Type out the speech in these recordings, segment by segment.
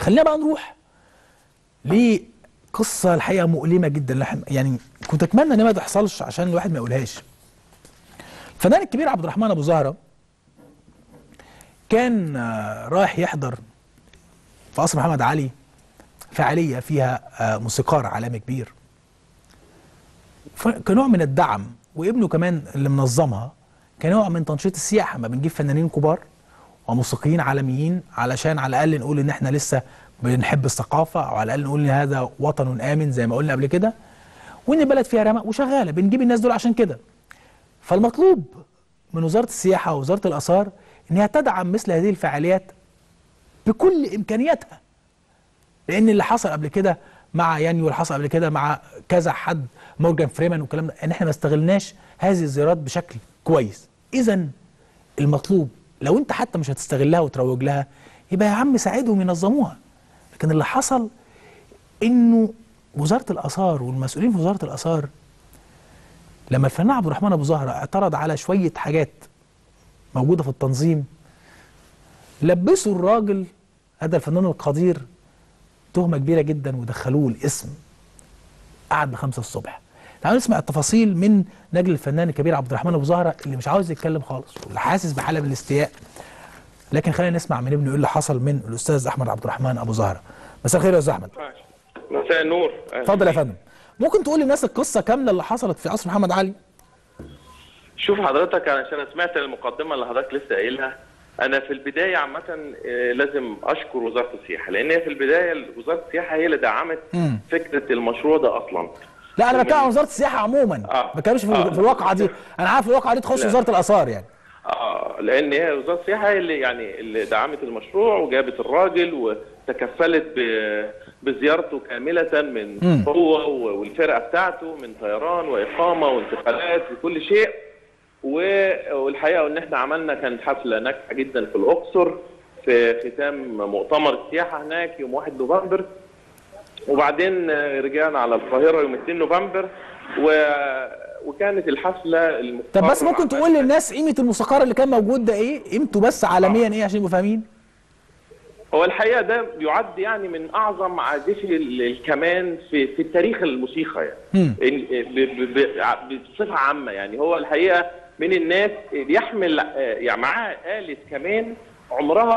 خلينا بقى نروح لقصه الحقيقه مؤلمه جدا لح- يعني كنت اتمنى ان ما تحصلش عشان الواحد ما يقولهاش الفنان الكبير عبد الرحمن ابو زهره كان آه، رايح يحضر في قصر محمد علي فعاليه فيها آه، موسيقار عالمي كبير ف- كنوع من الدعم وابنه كمان اللي منظمها كنوع من تنشيط السياحه ما بنجيب فنانين كبار وموسيقيين عالميين علشان على الاقل نقول ان احنا لسه بنحب الثقافه او على الاقل نقول ان هذا وطن امن زي ما قلنا قبل كده وان البلد فيها رمق وشغاله بنجيب الناس دول عشان كده فالمطلوب من وزاره السياحه ووزاره الاثار انها تدعم مثل هذه الفعاليات بكل امكانياتها لان اللي حصل قبل كده مع يانيو اللي حصل قبل كده مع كذا حد مورجان فريمان والكلام ده ان احنا ما استغلناش هذه الزيارات بشكل كويس اذا المطلوب لو انت حتى مش هتستغلها وتروج لها يبقى يا عم ساعدهم ينظموها لكن اللي حصل انه وزاره الاثار والمسؤولين في وزاره الاثار لما الفنان عبد الرحمن ابو زهره اعترض على شويه حاجات موجوده في التنظيم لبسوا الراجل هذا الفنان القدير تهمه كبيره جدا ودخلوه الاسم قعد لخمسة الصبح تعالوا نسمع التفاصيل من نجل الفنان الكبير عبد الرحمن ابو زهره اللي مش عاوز يتكلم خالص واللي حاسس بحاله من الاستياء لكن خلينا نسمع من ابنه ايه اللي حصل من الاستاذ احمد عبد الرحمن ابو زهره مساء الخير يا استاذ احمد مساء النور أهلا اتفضل يا بيك. فندم ممكن تقول للناس القصه كامله اللي حصلت في قصر محمد علي شوف حضرتك علشان أنا سمعت المقدمه اللي حضرتك لسه قايلها انا في البدايه عامه آه، لازم اشكر وزاره السياحه لان هي في البدايه وزاره السياحه هي اللي دعمت مم. فكره المشروع ده اصلا لا انا بتكلم عن وزاره السياحه عموما آه. ما بتكلمش في, آه. في الواقعه دي انا عارف الواقعه دي تخص لا. وزاره الاثار يعني اه لان هي وزاره السياحه هي اللي يعني اللي دعمت المشروع وجابت الراجل وتكفلت ب- بزيارته كامله من مم. هو والفرقه بتاعته من طيران واقامه وانتقالات وكل شيء و- والحقيقه ان احنا عملنا كانت حفله ناجحه جدا في الاقصر في ختام مؤتمر السياحه هناك يوم 1 نوفمبر وبعدين آه، رجعنا على القاهره يوم 2 نوفمبر و... وكانت الحفله طب بس المقررة ممكن تقول للناس قيمه الموسيقار اللي كان موجود ده ايه قيمته بس عالميا ايه عشان يبقوا فاهمين هو الحقيقه ده يعد يعني من اعظم عازفي ال- الكمان في في التاريخ الموسيقى يعني مم. ال- ب- ب- ب- بصفه عامه يعني هو الحقيقه من الناس اللي يحمل آه، يعني معاه آلة كمان عمرها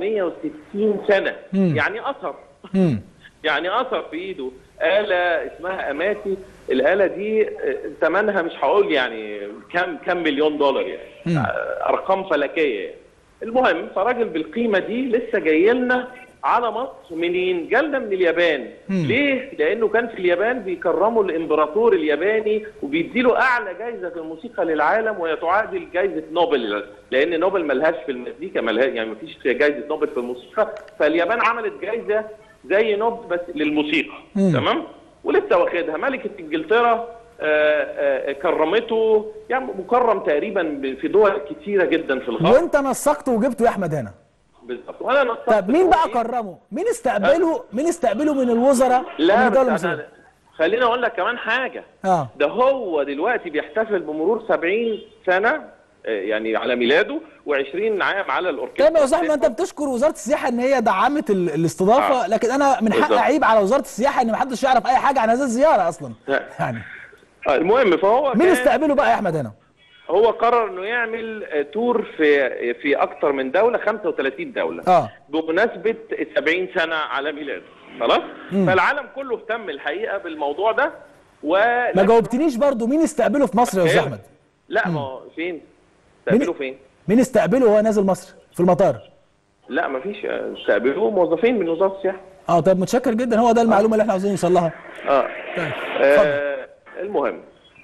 460 سنه مم. يعني اثر امم يعني اثر في ايده آلة اسمها اماتي الآلة دي آه، ثمنها مش هقول يعني كم كم مليون دولار يعني مم. آه، ارقام فلكيه يعني المهم فراجل بالقيمه دي لسه جاي لنا على مصر منين؟ جالنا من اليابان مم. ليه؟ لانه كان في اليابان بيكرموا الامبراطور الياباني وبيديله اعلى جائزه في الموسيقى للعالم وهي تعادل جائزه نوبل لان نوبل ملهاش في المزيكا ملهاش يعني مفيش جائزه نوبل في الموسيقى فاليابان عملت جائزه زي نوبل بس للموسيقى مم. تمام؟ ولسه واخدها ملكه انجلترا آه، آه، كرمته يعني مكرم تقريبا في دول كتيره جدا في الغرب وانت نسقته وجبته يا احمد هنا بالظبط وانا نصبت طب مين بقى فوقي. كرمه مين استقبله مين استقبله من الوزراء لا ومن بس الدولة أنا المصرية؟ خليني اقول لك كمان حاجه اه ده هو دلوقتي بيحتفل بمرور 70 سنه آه، يعني على ميلاده و20 عام على الاوركسترا طيب يا استاذ احمد انت بتشكر وزاره السياحه ان هي دعمت ال- الاستضافه آه. لكن انا من حق بالظبط. اعيب على وزاره السياحه ان محدش يعرف اي حاجه عن هذه الزياره اصلا لا. يعني آه، المهم فهو مين كان- استقبله بقى يا احمد هنا؟ هو قرر انه يعمل آه، تور في في اكتر من دوله 35 دوله اه بمناسبه 70 سنه على ميلاده خلاص مم. فالعالم كله اهتم الحقيقه بالموضوع ده و ما جاوبتنيش برضو مين استقبله في مصر يا استاذ فين؟ احمد؟ لا ما هو فين استقبلوا فين مين استقبله وهو نازل مصر في المطار؟ لا مفيش آه، استقبلوه موظفين من وزاره السياحه اه طيب متشكر جدا هو ده المعلومه اللي احنا عاوزين نوصل لها اه طيب اتفضل آه، المهم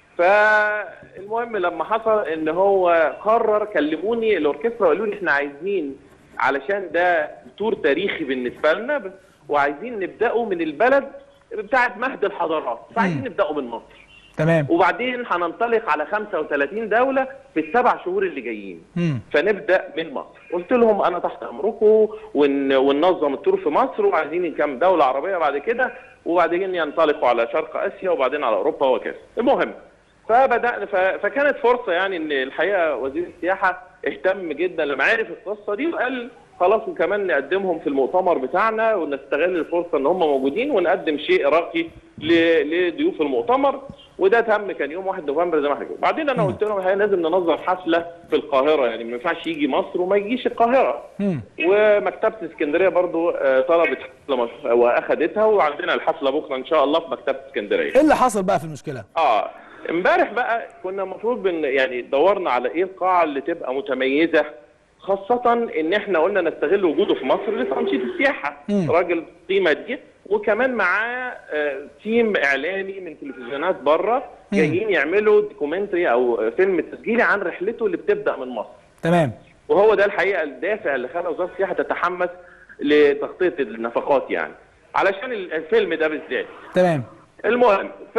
فالمهم لما حصل ان هو قرر كلموني الاوركسترا وقالوا لي احنا عايزين علشان ده تور تاريخي بالنسبه لنا ب- وعايزين نبداه من البلد بتاعه مهد الحضارات فعايزين نبداه من مصر تمام وبعدين هننطلق على 35 دوله في السبع شهور اللي جايين مم. فنبدا من مصر قلت لهم انا تحت امركم ون... وننظم التور في مصر وعايزين كام دوله عربيه بعد كده وبعدين ينطلقوا على شرق اسيا وبعدين على اوروبا وكذا المهم فبدانا ف... فكانت فرصه يعني ان الحقيقه وزير السياحه اهتم جدا لما عرف القصه دي وقال خلاص وكمان نقدمهم في المؤتمر بتاعنا ونستغل الفرصه ان هم موجودين ونقدم شيء راقي ل- لضيوف المؤتمر وده تم كان يوم 1 نوفمبر زي ما احنا كده. بعدين انا قلت لهم الحقيقة لازم ننظم حفله في القاهره يعني ما ينفعش يجي مصر وما يجيش القاهره مم. ومكتبه اسكندريه برضو آه، طلبت حفله مش- واخدتها وعندنا الحفله بكره ان شاء الله في مكتبه اسكندريه ايه اللي حصل بقى في المشكله اه امبارح بقى كنا المفروض بن يعني دورنا على ايه القاعه اللي تبقى متميزه خاصة ان احنا قلنا نستغل وجوده في مصر لتنشيط السياحة مم. راجل القيمة دي وكمان معاه آه، تيم اعلامي من تلفزيونات بره مم. جايين يعملوا دوكيومنتري او آه، فيلم تسجيلي عن رحلته اللي بتبدأ من مصر تمام وهو ده الحقيقه الدافع اللي خلى وزاره السياحه تتحمس لتغطيه النفقات يعني علشان الفيلم ده بالذات تمام المهم ف...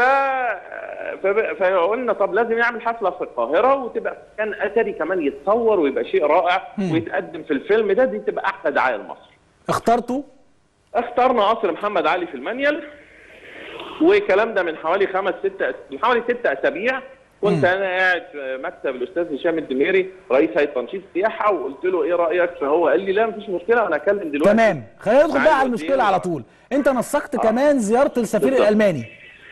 فب... فقلنا طب لازم نعمل حفله في القاهره وتبقى كان اثري كمان يتصور ويبقى شيء رائع مم. ويتقدم في الفيلم ده دي تبقى احلى دعايه لمصر اخترتوا اخترنا قصر محمد علي في المنيل والكلام ده من حوالي خمس ست أس- من حوالي ست اسابيع كنت مم. انا قاعد في مكتب الاستاذ هشام الدميري رئيس هيئه تنشيط السياحه وقلت له ايه رايك فهو قال لي لا مفيش مشكله انا هكلم دلوقتي تمام خلينا ندخل معالي بقى على الوزير المشكله على و- طول انت نسقت كمان زياره السفير بالظبط. الالماني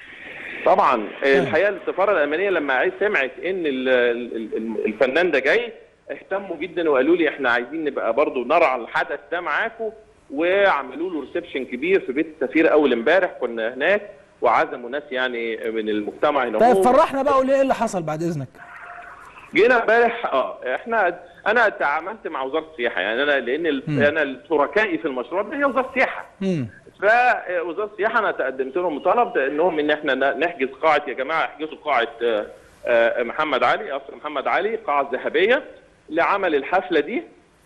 طبعا الحقيقه السفاره الالمانيه لما عايز سمعت ان ال- ال- ال- الفنان ده جاي اهتموا جدا وقالوا لي احنا عايزين نبقى برضو نرعى الحدث ده معاكم وعملوا له ريسبشن كبير في بيت السفير اول امبارح كنا هناك وعزموا ناس يعني من المجتمع هنا طيب هو. فرحنا بقى قول لي ايه اللي حصل بعد اذنك جينا امبارح اه احنا انا تعاملت مع وزاره السياحه يعني انا لان ال- مم. انا شركائي في المشروع ده هي وزاره السياحه امم فوزاره السياحه انا تقدمت لهم طلب انهم ان احنا ن- نحجز قاعه يا جماعه احجزوا قاعه آه، آه، محمد علي قصر محمد علي قاعه ذهبيه لعمل الحفله دي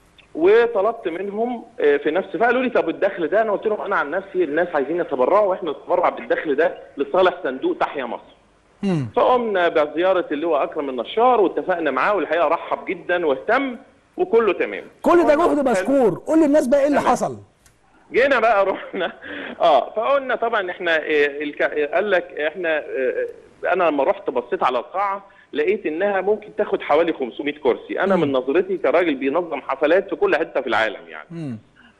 وطلبت منهم آه، في نفس فقالوا لي طب الدخل ده انا قلت لهم انا عن نفسي الناس عايزين يتبرعوا واحنا نتبرع بالدخل ده لصالح صندوق تحيا مصر امم فقمنا بزياره اللواء اكرم النشار واتفقنا معاه والحقيقه رحب جدا واهتم وكله تمام كل ده جهد مشكور قول للناس بقى ايه اللي تمام. حصل جينا بقى رحنا اه فقلنا طبعا احنا إيه الك... إيه قال لك احنا إيه انا لما رحت بصيت على القاعه لقيت انها ممكن تاخد حوالي 500 كرسي انا مم. من نظرتي كراجل بينظم حفلات في كل حته في العالم يعني امم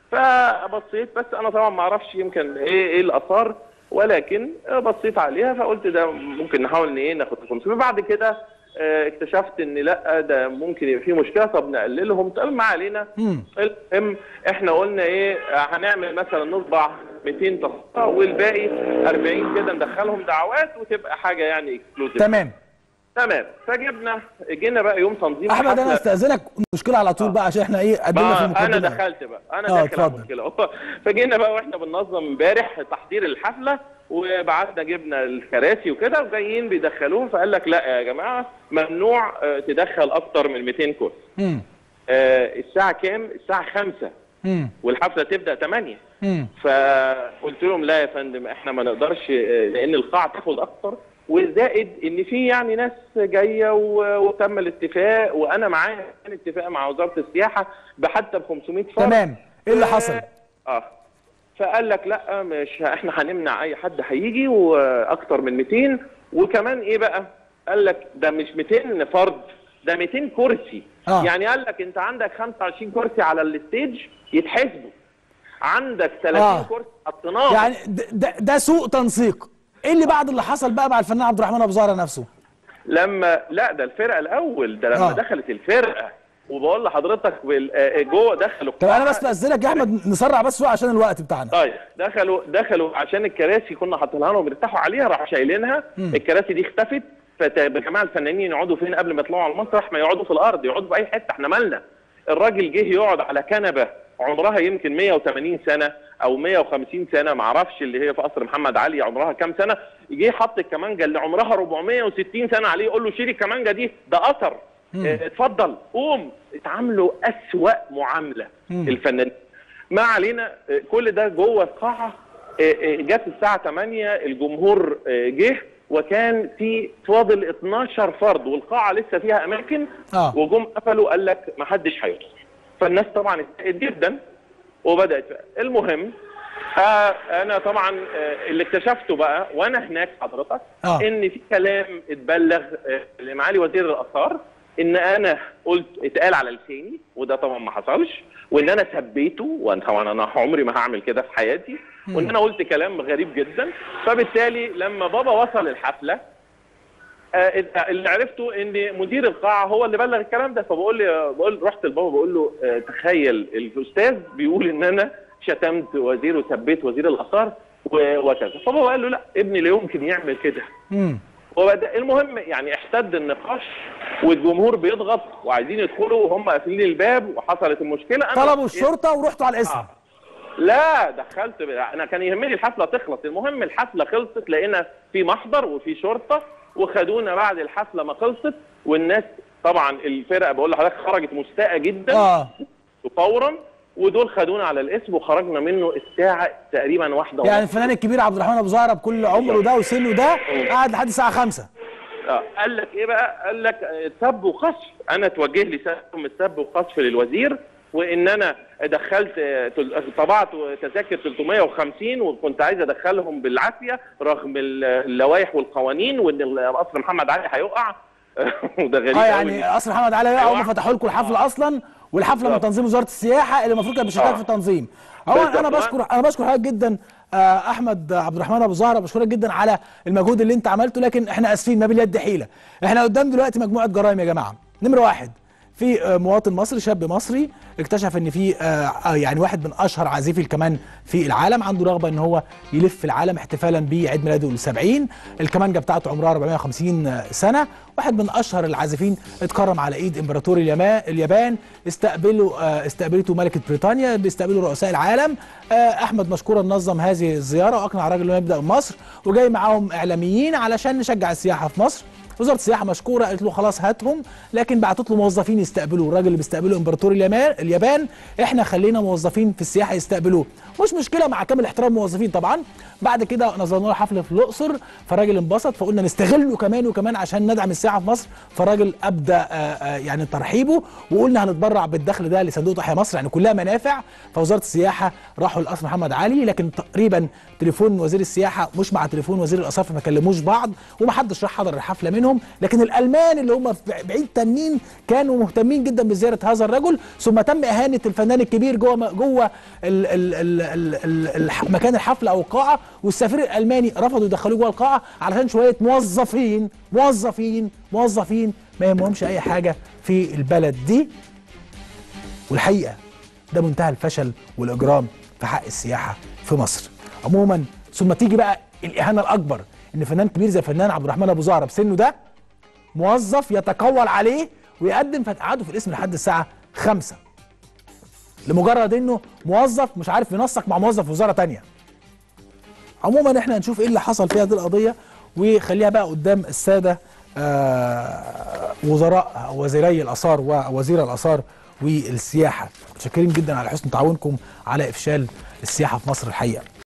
فبصيت بس انا طبعا ما اعرفش يمكن ايه ايه الاثار ولكن بصيت عليها فقلت ده ممكن نحاول ان ايه ناخد 500 بعد كده آه، اكتشفت ان لا ده ممكن يبقى في مشكله طب نقللهم طب ما علينا امم المهم احنا قلنا ايه هنعمل مثلا نطبع 200 تذكره والباقي 40 كده ندخلهم دعوات وتبقى حاجه يعني اكسكلوسيف تمام تمام فجبنا جينا بقى يوم تنظيم احمد انا الحفلة. استاذنك مشكله على طول بقى عشان احنا ايه قدمنا في ما انا المقدمه دخلت بقى انا آه، داخل على اتفضل. المشكله فجينا بقى واحنا بننظم امبارح تحضير الحفله وبعتنا جبنا الكراسي وكده وجايين بيدخلوهم فقال لك لا يا جماعه ممنوع آه، تدخل اكتر من 200 كرسي امم آه، الساعه كام الساعه 5 امم والحفله تبدا 8 امم فقلت لهم لا يا فندم احنا ما نقدرش آه، لان القاعه تاخد اكتر وزائد ان في يعني ناس جايه و- وتم الاتفاق وانا معايا كان اتفاق مع وزاره السياحه بحتى ب 500 فرد تمام ايه اللي حصل اه فقال لك لا مش ه- احنا هنمنع اي حد هيجي واكتر من 200 وكمان ايه بقى قال لك ده مش 200 فرد ده 200 كرسي آه. يعني قال لك انت عندك 25 كرسي على الستيج يتحسبوا عندك 30 آه. كرسي حطيناهم يعني ده, ده, ده سوء تنسيق ايه اللي بعد اللي حصل بقى مع الفنان عبد الرحمن ابو زهره نفسه لما لا ده الفرقه الاول ده لما آه. دخلت الفرقه وبقول لحضرتك بال- آه، جوه دخلوا طب انا القاعة. بس باذنك يا احمد نسرع بس شويه عشان الوقت بتاعنا طيب دخلوا دخلوا عشان الكراسي كنا حاطينها لهم يرتاحوا عليها راحوا شايلينها مم. الكراسي دي اختفت فطب يا جماعه الفنانين يقعدوا فين قبل ما يطلعوا على المسرح ما يقعدوا في الارض يقعدوا في اي حته احنا مالنا الراجل جه يقعد على كنبه عمرها يمكن 180 سنه او 150 سنه ما اعرفش اللي هي في قصر محمد علي عمرها كام سنه جه حط الكمانجه اللي عمرها 460 سنه عليه يقول له شيل الكمانجه دي ده اثر مم. اه، اتفضل قوم اتعاملوا اسوأ معامله مم. الفنانين ما علينا اه، كل ده جوه القاعه اه، اه، جت الساعه 8 الجمهور اه، جه وكان في فاضل 12 فرد والقاعه لسه فيها اماكن اه وجم قفلوا قال لك ما حدش هيدخل فالناس طبعا اتضايقت جدا وبدات المهم آه انا طبعا آه اللي اكتشفته بقى وانا هناك حضرتك آه. ان في كلام اتبلغ آه لمعالي وزير الاثار ان انا قلت اتقال على لساني وده طبعا ما حصلش وان انا سبيته وأنا طبعا انا عمري ما هعمل كده في حياتي وان انا قلت كلام غريب جدا فبالتالي لما بابا وصل الحفله آه، اللي عرفته ان مدير القاعه هو اللي بلغ الكلام ده فبقول لي بقول رحت لبابا بقول له آه، تخيل الاستاذ بيقول ان انا شتمت وزير وسبيت وزير الاثار و- وكذا فبابا قال له لا ابني لا يمكن يعمل كده امم وبدا المهم يعني احتد النقاش والجمهور بيضغط وعايزين يدخلوا وهم قافلين الباب وحصلت المشكله أنا طلبوا الشرطه ورحتوا على الاسم آه. لا دخلت انا كان يهمني الحفله تخلص المهم الحفله خلصت لقينا في محضر وفي شرطه وخدونا بعد الحفله ما خلصت والناس طبعا الفرقه بقول لحضرتك خرجت مستاءه جدا اه فورا ودول خدونا على الاسم وخرجنا منه الساعه تقريبا واحده يعني ونص. الفنان الكبير عبد الرحمن ابو زهره بكل عمره ده وسنه ده قعد لحد الساعه 5 آه. قال لك ايه بقى؟ قال لك آه، سب وقذف، انا توجه لي سهم السب وقذف للوزير وان انا دخلت آه، تل- طبعت تذاكر 350 وكنت عايز ادخلهم بالعافيه رغم ال- اللوائح والقوانين وان القصر محمد علي هيقع وده غريب اه أوي يعني إن- قصر محمد علي يقع هم أيوة. فتحوا لكم الحفله اصلا والحفله من بالظبط. تنظيم وزاره السياحه اللي المفروض كانت بتشتغل آه. في التنظيم عموما انا بالظبط. بشكر انا بشكر حضرتك جدا آه، احمد عبد الرحمن ابو زهره بشكرك جدا على المجهود اللي انت عملته لكن احنا اسفين ما باليد حيله احنا قدام دلوقتي مجموعه جرائم يا جماعه نمره واحد في آه، مواطن مصري شاب مصري اكتشف ان في آه، آه، يعني واحد من اشهر عازفي الكمان في العالم عنده رغبه ان هو يلف العالم احتفالا بعيد ميلاده ال 70 الكمانجه بتاعته عمرها 450 سنه واحد من اشهر العازفين اتكرم على ايد امبراطور اليما- اليابان استقبلوا آه، استقبلته ملكه بريطانيا بيستقبلوا رؤساء العالم آه، احمد مشكورا نظم هذه الزياره واقنع الراجل انه يبدا من مصر وجاي معاهم اعلاميين علشان نشجع السياحه في مصر وزاره السياحه مشكوره قالت له خلاص هاتهم لكن بعتت له موظفين يستقبلوه الراجل اللي بيستقبله امبراطور اليما- اليابان احنا خلينا موظفين في السياحه يستقبلوه مش مشكله مع كامل احترام الموظفين طبعا بعد كده نظمنا له حفله في الاقصر فالراجل انبسط فقلنا نستغله كمان وكمان عشان ندعم السياحه في مصر فالراجل ابدى آه، آه، يعني ترحيبه وقلنا هنتبرع بالدخل ده لصندوق تحيا مصر يعني كلها منافع فوزاره السياحه راحوا للقصر محمد علي لكن تقريبا تليفون وزير السياحه مش مع تليفون وزير الاثار فما كلموش بعض ومحدش راح حضر الحفله منهم لكن الالمان اللي هم في بعيد تانيين كانوا مهتمين جدا بزياره هذا الرجل ثم تم اهانه الفنان الكبير جوه جوه ال ال ال ال ال ال مكان الحفله او القاعه والسفير الالماني رفضوا يدخلوه جوه القاعه علشان شويه موظفين موظفين موظفين ما يهمهمش اي حاجه في البلد دي والحقيقه ده منتهى الفشل والاجرام في حق السياحه في مصر عموما ثم تيجي بقى الاهانه الاكبر ان فنان كبير زي فنان عبد الرحمن ابو زهره بسنه ده موظف يتقول عليه ويقدم فتقعده في الاسم لحد الساعه 5 لمجرد انه موظف مش عارف ينسق مع موظف في وزاره تانية عموما احنا هنشوف ايه اللي حصل في هذه القضيه وخليها بقى قدام الساده آه وزراء وزيري الاثار ووزير الاثار والسياحه متشكرين جدا على حسن تعاونكم على افشال السياحه في مصر الحقيقه